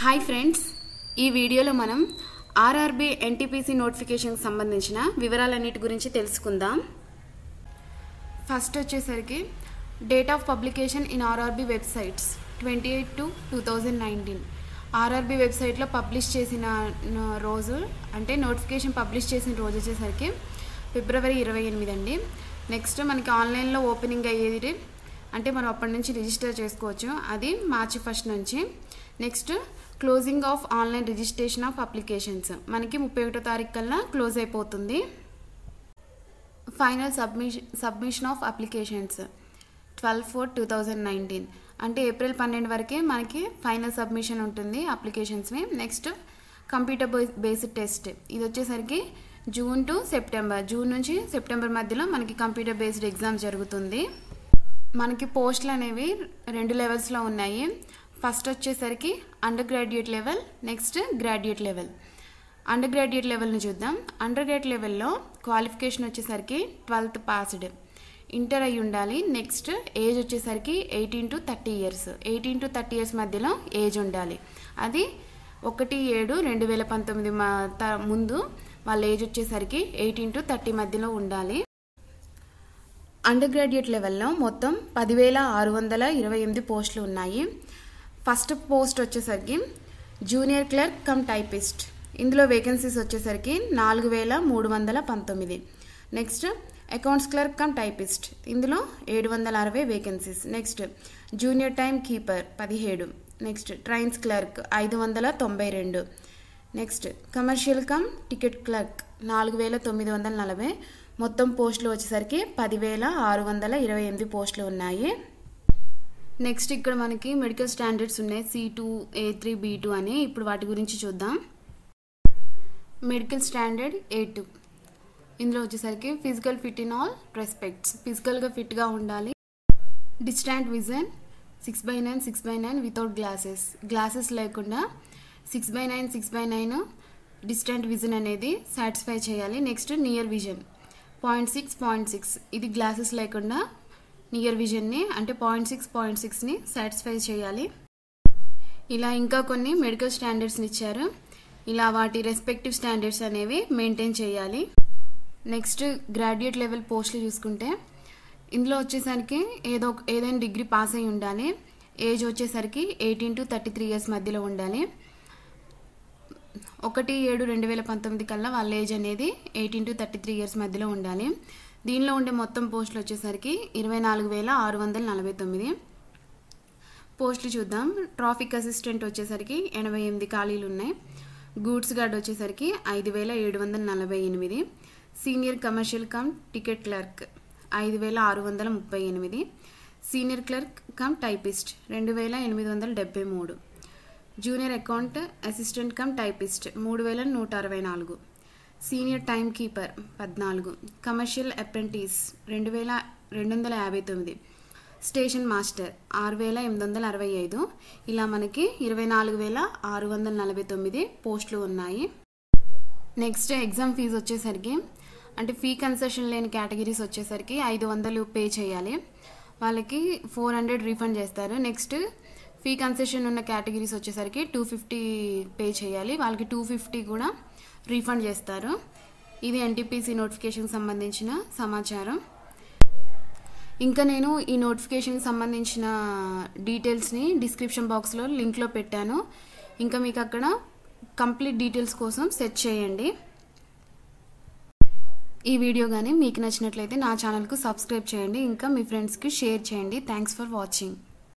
hi friends ఈ వీడియోలో మనం ఆర్ఆర్బి ఎన్టీపీసీ నోటిఫికేషన్కి సంబంధించిన వివరాలన్నిటి గురించి తెలుసుకుందాం ఫస్ట్ వచ్చేసరికి date of publication in RRB websites twenty eight two two thousand nineteen RRB వెబ్సైట్లో పబ్లిష్ చేసిన న- రోజు అంటే నోటిఫికేషన్ పబ్లిష్ చేసిన రోజు వచ్చేసరికి ఫిబ్రవరి ఇరవై ఎనిమిది అండి నెక్స్ట్ మనకి ఆన్లైన్లో ఓపెనింగ్ అయ్యేది అంటే మనం అప్పటి నుంచి రిజిస్టర్ చేసుకోవచ్చు అది మార్చి ఫస్ట్ నుంచి next closing of online registration of applications మనకి ముప్పై ఒకటో తారీఖు కల్లా క్లోజ్ అయిపోతుంది final submission submission of applications twelve four two thousand nineteen అంటే ఏప్రిల్ పన్నెండు వరకే మనకి ఫైనల్ సబ్మిషన్ ఉంటుంది అప్లికేషన్స్వి నెక్స్ట్ కంప్యూటర్ బేస్డ్ టెస్ట్ ఇది వచ్చేసరికి జూన్ టు సెప్టెంబర్ జూన్ నుంచి సెప్టెంబర్ మధ్యలో మనకి కంప్యూటర్ బేస్డ్ ఎగ్జామ్ జరుగుతుంది మనకి పోస్టులు అనేవి రెండు లెవెల్స్లో ఉన్నాయి ఫస్ట్ వచ్చేసరికి undergraduate level next graduate level undergraduate లెవెల్ని చూద్దాం అండర్ గ్రాడ్యుయేట్ లెవెల్లో క్వాలిఫికేషన్ వచ్చేసరికి ట్వెల్త్ పాస్డ్ ఇంటర్ అయి ఉండాలి నెక్స్ట్ ఏజ్ వచ్చేసరికి eighteen to thirty years eighteen to thirty years మధ్యలో ఏజ్ ఉండాలి అది ఒకటి ఏడు రెండు వేల పంతొమ్మిది మా- త- ముందు వాళ్ళ ఏజ్ వచ్చేసరికి ఎయిటీన్ టు థర్టీ మధ్యలో ఉండాలి అండర్ గ్రాడ్యుయేట్ లెవెల్లో మొత్తం పదివేల ఆరు వందల ఇరవై ఎనిమిది పోస్టులు ఉన్నాయి ఫస్ట్ పోస్ట్ వచ్చేసరికి జూనియర్ క్లర్క్ కమ్ టైపిస్ట్ ఇందులో వేకెన్సీస్ వచ్చేసరికి నాలుగు వేల మూడు వందల పంతొమ్మిది next accounts clerk cum typist ఇందులో ఏడు వందల అరవై vacancies next junior time keeper పదిహేడు నెక్స్ట్ ట్రైన్స్ క్లర్క్ ఐదు వందల తొంభై రెండు next commercial cum ticket clerk నాలుగు వేల తొమ్మిది వందల నలభై మొత్తం పోస్టులు వచ్చేసరికి పదివేల ఆరు వందల ఇరవై ఎనిమిది పోస్టులు ఉన్నాయి నెక్స్ట్ ఇక్కడ మనకి మెడికల్ స్టాండర్డ్స్ ఉన్నాయి C two A three B two అని ఇప్పుడు వాటి గురించి చూద్దాం మెడికల్ స్టాండర్డ్ ఏ టూ ఇందులో వచ్చేసరికి physical fit in all respects ఫిజికల్గా ఫిట్గా ఉండాలి distant vision six by nine six by nine without glasses glasses లేకుండా six by nine six by nine distant vision అనేది సాటిస్ఫై చేయాలి next near vision point six point six ఇది glasses లేకుండా near విజన్ని అంటే పాయింట్ సిక్స్ పాయింట్ సిక్స్ని satisfy చేయాలి ఇలా ఇంకా కొన్ని మెడికల్ స్టాండర్డ్స్ని ఇచ్చారు ఇలా వాటి రెస్పెక్టివ్ స్టాండర్డ్స్ అనేవి మెయింటైన్ చేయాలి నెక్స్ట్ గ్రాడ్యుయేట్ లెవెల్ పోస్టులు చూసుకుంటే ఇందులో వచ్చేసరికి ఏదో ఒక- ఏదైనా డిగ్రీ పాస్ అయి ఉండాలి ఏజ్ వచ్చేసరికి eighteen to thirty three years మధ్యలో ఉండాలి ఒకటి ఏడు రెండు వేల పంతొమ్మిది కల్లా వాళ్ళ ఏజ్ అనేది eighteen to thirty three years మధ్యలో ఉండాలి దీనిలో ఉండే మొత్తం పోస్టులు వచ్చేసరికి ఇరవై నాలుగు వేల ఆరు వందల నలభై తొమ్మిది పోస్టులు చూద్దాం ట్రాఫిక్ అసిస్టెంట్ వచ్చేసరికి ఎనభై ఎనిమిది ఖాళీలు ఉన్నాయి గూడ్స్ గార్డ్ వచ్చేసరికి ఐదు వేల ఏడు వందల నలభై ఎనిమిది senior commercial cum ticket clerk ఐదు వేల ఆరు వందల ముప్పై ఎనిమిది సీనియర్ క్లర్క్ కమ్ టైపిస్ట్ రెండు వేల ఎనిమిది వందల డెబ్బై మూడు junior account assistant cum typist మూడు వేల నూట అరవై నాలుగు సీనియర్ టైమ్ కీపర్ పద్నాలుగు కమర్షియల్ అప్రెంటిస్ రెండు వేల రెండు వందల యాభై తొమ్మిది స్టేషన్ మాస్టర్ ఆరు వేల ఎనిమిది వందల అరవై ఐదు ఇలా మనకి ఇరవై నాలుగు వేల ఆరు వందల నలభై తొమ్మిది పోస్టులు ఉన్నాయి నెక్స్ట్ ఎగ్జామ్ ఫీజు వచ్చేసరికి అంటే ఫీ కన్సెషన్ లేని కేటగిరీస్ వచ్చేసరికి ఐదు వందలు పే చేయాలి వాళ్ళకి ఫోర్ హండ్రెడ్ రీఫండ్ చేస్తారు నెక్స్ట్ ఫీ కన్సెషన్ ఉన్న కేటగిరీస్ వచ్చేసరికి టూ ఫిఫ్టీ పే చేయాలి వాళ్ళకి టూ ఫిఫ్టీ కూడా రీఫండ్ చేస్తారు ఇది ఎన్టీపీసీ నోటిఫికేషన్కి సంబంధించిన సమాచారం ఇంకా నేను ఈ నోటిఫికేషన్కి సంబంధించిన డీటెయిల్స్ని డిస్క్రిప్షన్ బాక్స్లో లింక్లో పెట్టాను ఇంకా మీకు అక్కడ కంప్లీట్ డీటెయిల్స్ కోసం సెర్చ్ చేయండి ఈ వీడియో కానీ మీకు నచ్చినట్లయితే నా ఛానల్కు సబ్స్క్రైబ్ చేయండి ఇంకా మీ ఫ్రెండ్స్కి షేర్ చేయండి థ్యాంక్స్ ఫర్ వాచింగ్